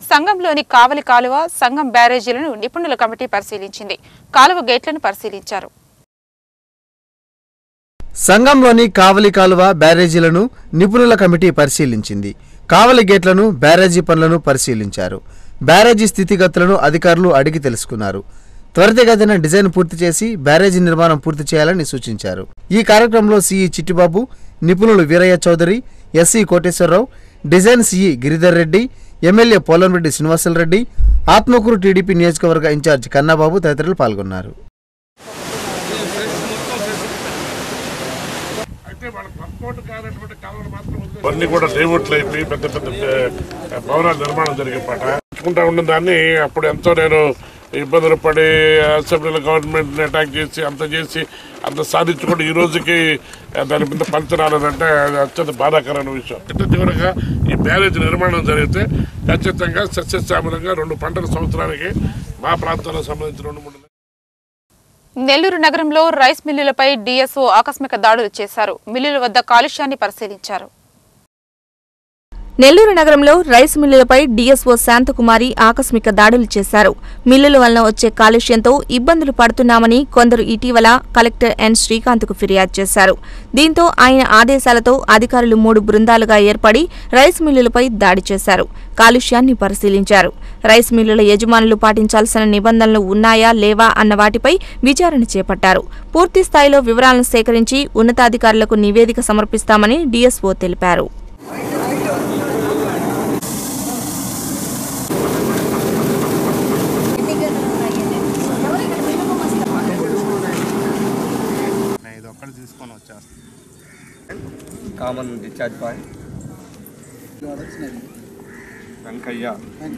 సంఘంలోని కావలి కాలువ సంఘం బ్యారేజీలను నిపుణుల కమిటీ పరిశీలించింది కాలువ గేట్లను పరిశీలించారు సంఘంలోని కావలి కాలువ బ్యారేజీలను నిపుణుల కమిటీ పరిశీలించింది కావలి గేట్లను బ్యారేజీ పనులను పరిశీలించారు బ్యారేజీ స్థితిగతులను అధికారులు అడిగి తెలుసుకున్నారు త్వరితగతిన డిజైన్ పూర్తి చేసి బ్యారేజీ నిర్మాణం పూర్తి చేయాలని సూచించారు ఈ కార్యక్రమంలో సిఈ చిట్టిబాబు నిపుణులు Veeraiah Chowdary SC Koteswararao design CE Giridhar Reddy MLA Polamreddy Srinivasalareddy Atmakur TDP నియోజకవర్గ ఇన్ఛార్జ్ కన్నాబాబు తదితరులు పాల్గొన్నారు అన్ని కూడా డైవర్ట్లు అయిపోయి పెద్ద పెద్ద ఆ, భవనాల నిర్మాణం జరిగే పాట చూసుకుంటా ఉన్న దాన్ని అప్పుడు ఎంతో నేను ఇబ్బందులు పడి అసెంబ్లీలో గవర్నమెంట్ అటాక్ చేసి అంత చేసి అంత సాధించుకుంటూ ఈ రోజుకి ఆ, దాని మీద ఫలితం రాలేదంటే అది అత్యంత బాధాకరమైన విషయం చిట్ట చివరగా ఈ బ్యారేజ్ నిర్మాణం జరిగితే ఖచ్చితంగా సస్యశ్యామలంగా రెండు పంటల సంవత్సరానికి మా ప్రాంతంలో సంబంధించిన రెండు మూడు నెల్లూరు నగరంలో రైస్ మిల్లులపై డీఎస్ఓ ఆకస్మిక దాడులు చేశారు మిల్లుల వద్ద కాలుష్యాన్ని పరిశీలించారు నెల్లూరు నగరంలో రైస్ మిల్లులపై డీఎస్ఓ శాంతకుమారి ఆకస్మిక దాడులు చేశారు మిల్లుల వలన వచ్చే కాలుష్యంతో ఇబ్బందులు పడుతున్నామని కొందరు ఇటీవల కలెక్టర్ ఎన్ శ్రీకాంత్కు ఫిర్యాదు చేశారు దీంతో ఆయన ఆదేశాలతో అధికారులు మూడు బృందాలుగా ఏర్పడి రైస్ మిల్లులపై దాడి చేశారు కాలుష్యాన్ని పరిశీలించారు రైస్ మిల్లుల యజమానులు పాటించాల్సిన నిబంధనలు ఉన్నాయా లేవా అన్న వాటిపై విచారణ చేపట్టారు పూర్తి స్థాయిలో వివరాలను సేకరించి ఉన్నతాధికారులకు నివేదిక సమర్పిస్తామని డీఎస్ఓ తెలిపారు ఇది ఒక్కటి తీసుకొని వచ్చేస్తాను కామన్ డిశ్చార్జ్ పాయింట్ వెంకయ్య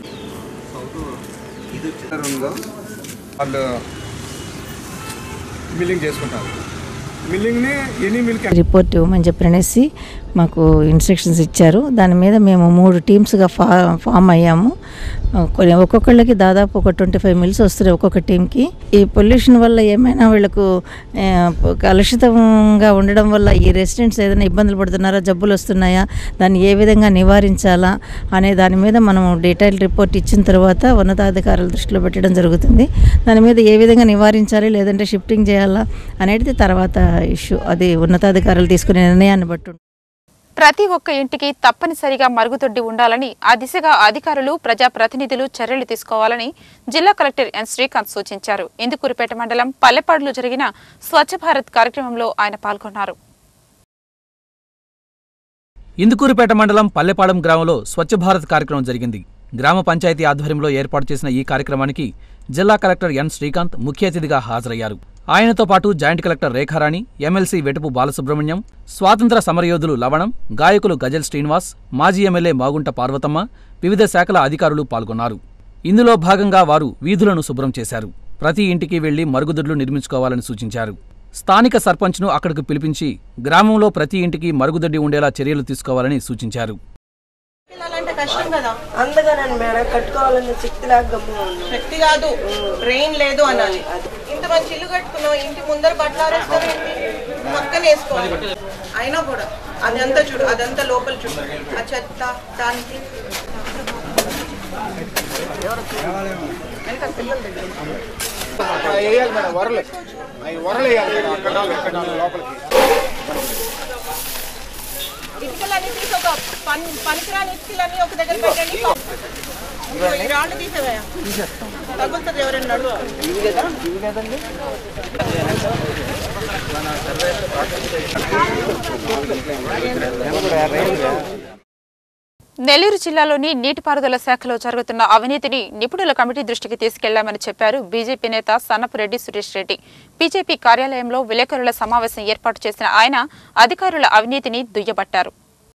ఇది ఉందో వాళ్ళు మిల్లింగ్ చేసుకుంటారు మిల్లింగ్ని ఎనీ మిల్క్ రిపోర్ట్ ఇవ్వమని చెప్పనేసి మాకు ఇన్స్ట్రక్షన్స్ ఇచ్చారు దాని మీద మేము మూడు టీమ్స్గా ఫా ఫామ్ అయ్యాము ఆ, కొన్ని ఒక్కొక్కళ్ళకి దాదాపు ఒక ట్వంటీ ఫైవ్ మిల్స్ వస్తున్నాయి ఒక్కొక్క టీంకి ఈ పొల్యూషన్ వల్ల ఏమైనా వీళ్ళకు ఆ, కలుషితంగా ఉండడం వల్ల ఈ రెసిడెంట్స్ ఏదైనా ఇబ్బందులు పడుతున్నారా జబ్బులు వస్తున్నాయా దాన్ని ఏ విధంగా నివారించాలా అనే దాని మీద మనం డీటెయిల్ రిపోర్ట్ ఇచ్చిన తర్వాత ఉన్నతాధికారుల దృష్టిలో పెట్టడం జరుగుతుంది దాని మీద ఏ విధంగా నివారించాలి లేదంటే షిఫ్టింగ్ చేయాలా అనేది తర్వాత ఇష్యూ అది ఉన్నతాధికారులు తీసుకునే నిర్ణయాన్ని బట్టి ఉంటుంది. ప్రతి ఒక్క ఇంటికి తప్పనిసరిగా మరుగుదొడ్డి ఉండాలని ఆ దిశగా అధికారులు ప్రజాప్రతినిధులు చర్యలు తీసుకోవాలని జిల్లా కలెక్టర్ ఎన్ శ్రీకాంత్ సూచించారు ఇందుకూరుపేట మండలం పల్లెపాడులో జరిగిన స్వచ్ఛ భారత్ కార్యక్రమంలో ఆయన పాల్గొన్నారు ఇందుకూరుపేట మండలం పల్లెపాలెం గ్రామంలో స్వచ్ఛ భారత్ కార్యక్రమం జరిగింది గ్రామ పంచాయతీ ఆధ్వర్యంలో ఏర్పాటు చేసిన ఈ కార్యక్రమానికి జిల్లా కలెక్టర్ ఎన్ శ్రీకాంత్ ముఖ్య అతిథిగా హాజరయ్యారు ఆయనతో పాటు joint collector Rekharani MLC Vetupu Balasubrahmanyam స్వాతంత్ర సమరయోధులు లవణం గాయకులు గజల్ శ్రీనివాస్ మాజీ ఎమ్మెల్యే మాగుంట పార్వతమ్మ వివిధ శాఖల అధికారులు పాల్గొన్నారు ఇందులో భాగంగా వారు వీధులను శుభ్రం చేశారు ప్రతి ఇంటికి వెళ్లి మరుగుదొడ్లు నిర్మించుకోవాలని సూచించారు స్థానిక సర్పంచ్ను అక్కడికి పిలిపించి గ్రామంలో ప్రతి ఇంటికి మరుగుదొడ్డి ఉండేలా చర్యలు తీసుకోవాలని సూచించారు పిల్లలంటే కష్టం కదా అందుకనండి మేడం కట్టుకోవాలన్న శక్తి లేక గమ్ముగా ఉన్నాం శక్తి కాదు ట్రైన్ లేదు అనాలి ఇంత మంచి ఇల్లు కట్టుకున్నాం ఇంటి ముందర బట్టలు ఆరేస్తారేంటి పక్కన వేసుకోవాలి అయినా కూడా అదంతా చూడు అదంతా లోపల చూడు ఆ చెత్త దానికి వేయాలి మేడం వరలు అవి వరలు వేయాలి మేడం అక్కడ ఎక్కడ లోపలికి ఇటుకలన్నీ తీసి ఒక పని పనికిరాని ఇటుకలన్నీ ఒక దగ్గర పెట్టండి ఇదిగో ఈ రాళ్ళు తీసేవయ్యా తగ్గుతుంది ఎవరైనా నడువు నెల్లూరు జిల్లాలోని నీటిపారుదల శాఖలో జరుగుతున్న అవినీతిని నిపుణుల కమిటీ దృష్టికి తీసుకెళ్లామని చెప్పారు బీజేపీ నేత సన్నపురెడ్డి సురేష్ రెడ్డి బీజేపీ కార్యాలయంలో విలేకరుల సమావేశం ఏర్పాటు చేసిన ఆయన అధికారుల అవినీతిని దుయ్యబట్టారు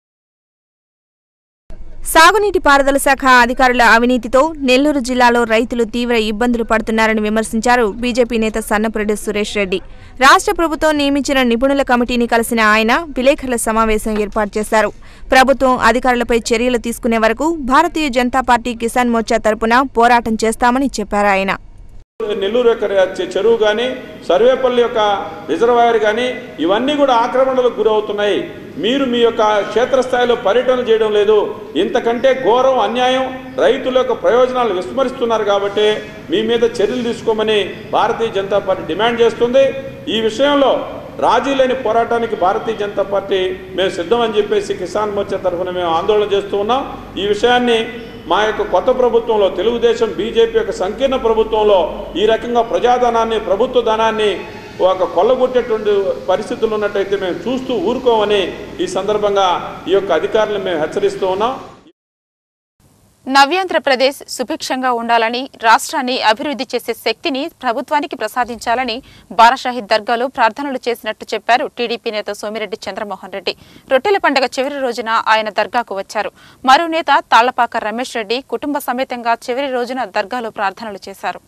సాగునీటి పారుదల శాఖ అధికారుల అవినీతితో నెల్లూరు జిల్లాలో రైతులు తీవ్ర ఇబ్బందులు పడుతున్నారని విమర్శించారు బీజేపీ నేత సన్నపురెడ్డి సురేష్ రెడ్డి రాష్ట్ర ప్రభుత్వం నియమించిన నిపుణుల కమిటీని కలిసిన ఆయన విలేకరుల సమావేశం ఏర్పాటు చేశారు ప్రభుత్వం అధికారులపై చర్యలు తీసుకునే వరకు భారతీయ జనతా పార్టీ కిసాన్ మోర్చా తరపున పోరాటం చేస్తామని చెప్పారు ఆయన నెల్లూరు యొక్క చె- చెరువు కానీ సర్వేపల్లి యొక్క రిజర్వాయర్ కానీ ఇవన్నీ కూడా ఆక్రమణలకు గురవుతున్నాయి మీరు మీ యొక్క క్షేత్రస్థాయిలో పర్యటన చేయడం లేదు ఇంతకంటే ఘోరం అన్యాయం రైతుల యొక్క ప్రయోజనాలు విస్మరిస్తున్నారు కాబట్టి మీ మీద చర్యలు తీసుకోమని భారతీయ జనతా పార్టీ డిమాండ్ చేస్తుంది ఈ విషయంలో రాజీ లేని పోరాటానికి భారతీయ జనతా పార్టీ మేము సిద్ధమని చెప్పేసి కిసాన్ మోర్చా తరఫున మేము ఆందోళన చేస్తూ ఉన్నాం ఈ విషయాన్ని మా యొక్క కొత్త ప్రభుత్వంలో తెలుగుదేశం బీజేపీ యొక్క సంకీర్ణ ప్రభుత్వంలో ఈ రకంగా ప్రజాధనాన్ని ప్రభుత్వ ధనాన్ని ఒక కొల్లగొట్టేటువంటి పరిస్థితులు ఉన్నట్టయితే మేము చూస్తూ ఊరుకోమని ఈ సందర్భంగా ఈ యొక్క అధికారులను మేము హెచ్చరిస్తూ ఉన్నాం నవ్యాంధ్రప్రదేశ్ సుభిక్షంగా ఉండాలని రాష్ట్రాన్ని అభివృద్ధి చేసే శక్తిని ప్రభుత్వానికి ప్రసాదించాలని బారాషాహిద్ దర్గాలో ప్రార్థనలు చేసినట్టు చెప్పారు టీడీపీ నేత సోమిరెడ్డి చంద్రమోహన్ రెడ్డి రొట్టెల పండుగ చివరి రోజున ఆయన దర్గాకు వచ్చారు మరో నేత తాళ్లపాక రమేష్ రెడ్డి కుటుంబ సమేతంగా చివరి రోజున దర్గాలో ప్రార్థనలు చేశారు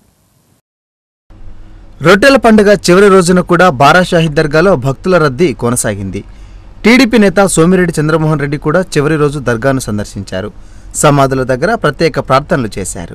రొట్టెల పండుగ చివరి రోజున కూడా బారాషాహిద్ దర్గాలో భక్తుల రద్దీ కొనసాగింది టీడీపీ నేత సోమిరెడ్డి చంద్రమోహన్ రెడ్డి కూడా చివరి రోజు దర్గాను సందర్శించారు సమాధుల దగ్గర ప్రత్యేక ప్రార్థనలు చేశారు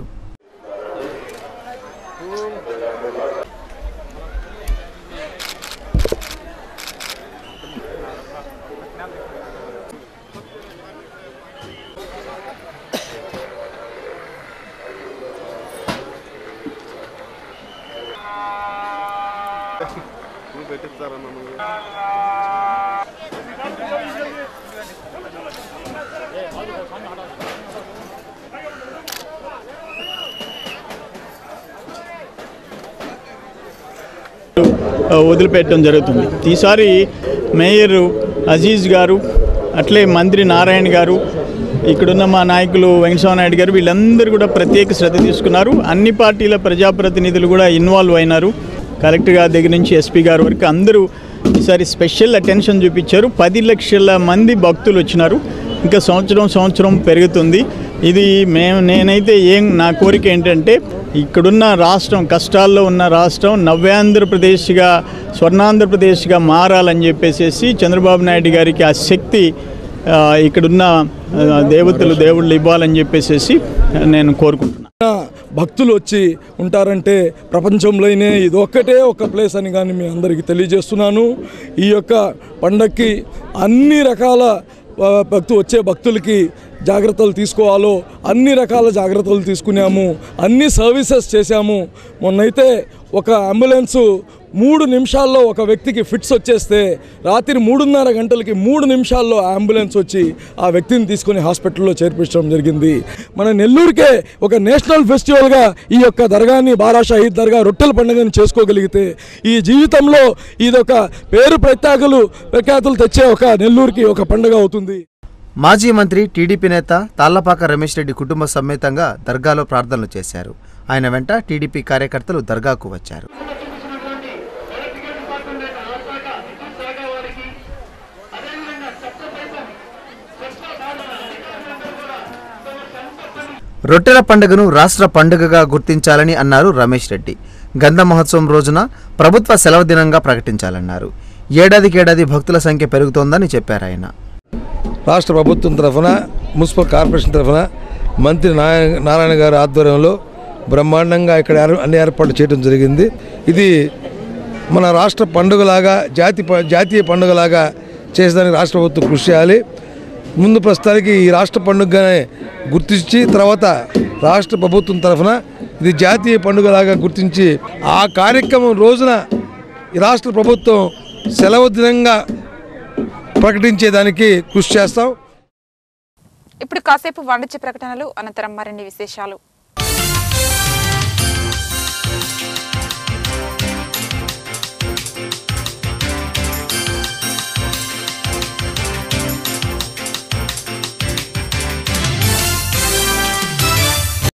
వదిలిపెట్టడం జరుగుతుంది ఈసారి మేయర్ అజీజ్ గారు అట్లే మంత్రి నారాయణ గారు ఇక్కడున్న మా నాయకులు వెంకటస్వామి నాయుడు గారు వీళ్ళందరూ కూడా ప్రత్యేక శ్రద్ధ తీసుకున్నారు అన్ని పార్టీల ప్రజాప్రతినిధులు కూడా ఇన్వాల్వ్ అయినారు కలెక్టర్ గారి దగ్గర నుంచి ఎస్పీ గారి వరకు అందరూ ఈసారి స్పెషల్ అటెన్షన్ చూపించారు పది లక్షల మంది భక్తులు వచ్చినారు ఇంకా సంవత్సరం సంవత్సరం పెరుగుతుంది ఇది మేము నేనైతే ఏం నా కోరిక ఏంటంటే ఇక్కడున్న రాష్ట్రం కష్టాల్లో ఉన్న రాష్ట్రం నవ్యాంధ్రప్రదేశ్గా స్వర్ణాంధ్రప్రదేశ్గా మారాలని చెప్పేసి చంద్రబాబు నాయుడు గారికి ఆ శక్తి ఆ, ఇక్కడున్న ఆ, దేవతలు దేవుళ్ళు ఇవ్వాలని చెప్పేసి నేను కోరుకుంటున్నాను భక్తులు వచ్చి ఉంటారంటే ప్రపంచంలోనే ఇది ఒక్కటే ఒక ప్లేస్ అని కానీ మీ అందరికీ తెలియజేస్తున్నాను ఈ యొక్క పండక్కి అన్ని రకాల ఆ, భక్తు వచ్చే భక్తులకి జాగ్రత్తలు తీసుకోవాలో అన్ని రకాల జాగ్రత్తలు తీసుకున్నాము అన్ని సర్వీసెస్ చేశాము మొన్నైతే ఒక అంబులెన్సు మూడు నిమిషాల్లో ఒక వ్యక్తికి ఫిట్స్ వచ్చేస్తే రాత్రి మూడున్నర గంటలకి మూడు నిమిషాల్లో ఆ అంబులెన్స్ వచ్చి ఆ వ్యక్తిని తీసుకొని హాస్పిటల్లో చేర్పించడం జరిగింది మన నెల్లూరుకే ఒక నేషనల్ ఫెస్టివల్గా ఈ యొక్క దర్గాని బారా షహీద్ దర్గా రొట్టెల పండుగని చేసుకోగలిగితే ఈ జీవితంలో ఇదొక పేరు ప్రత్యేకలు ప్రఖ్యాతులు తెచ్చే ఒక నెల్లూరుకి ఒక పండుగ అవుతుంది మాజీ మంత్రి టీడీపీ నేత తాళ్లపాక రమేష్ రెడ్డి కుటుంబ సమేతంగా దర్గాలో ప్రార్థనలు చేశారు ఆయన వెంట టీడీపీ కార్యకర్తలు దర్గాకు వచ్చారు రొట్టెల పండుగను రాష్ట్ర పండుగగా గుర్తించాలని అన్నారు రమేష్ రెడ్డి గంధ మహోత్సవం రోజున ప్రభుత్వ సెలవు దినంగా ప్రకటించాలన్నారు ఏడాదికేడాది భక్తుల సంఖ్య పెరుగుతోందని చెప్పారు ఆయన రాష్ట్ర ప్రభుత్వం తరఫున మున్సిపల్ కార్పొరేషన్ తరఫున మంత్రి నారాయణ నారాయణ గారి ఆధ్వర్యంలో బ్రహ్మాండంగా ఇక్కడ ఏర్- అన్ని ఏర్పాట్లు చేయడం జరిగింది ఇది మన రాష్ట్ర పండుగలాగా జాతి ప- జాతీయ పండుగలాగా చేసేదానికి రాష్ట్ర ప్రభుత్వం కృషి చేయాలి ముందు ప్రస్తుతానికి ఈ రాష్ట్ర పండుగగానే గుర్తించి తర్వాత రాష్ట్ర ప్రభుత్వం తరఫున ఇది జాతీయ పండుగలాగా గుర్తించి ఆ కార్యక్రమం రోజున ఈ రాష్ట్ర ప్రభుత్వం సెలవు దినంగా ప్రకటించేదానికి కృషి చేస్తాం ఇప్పుడు కాసేపు వాణిజ్య ప్రకటనలు అనంతరం మరిన్ని విశేషాలు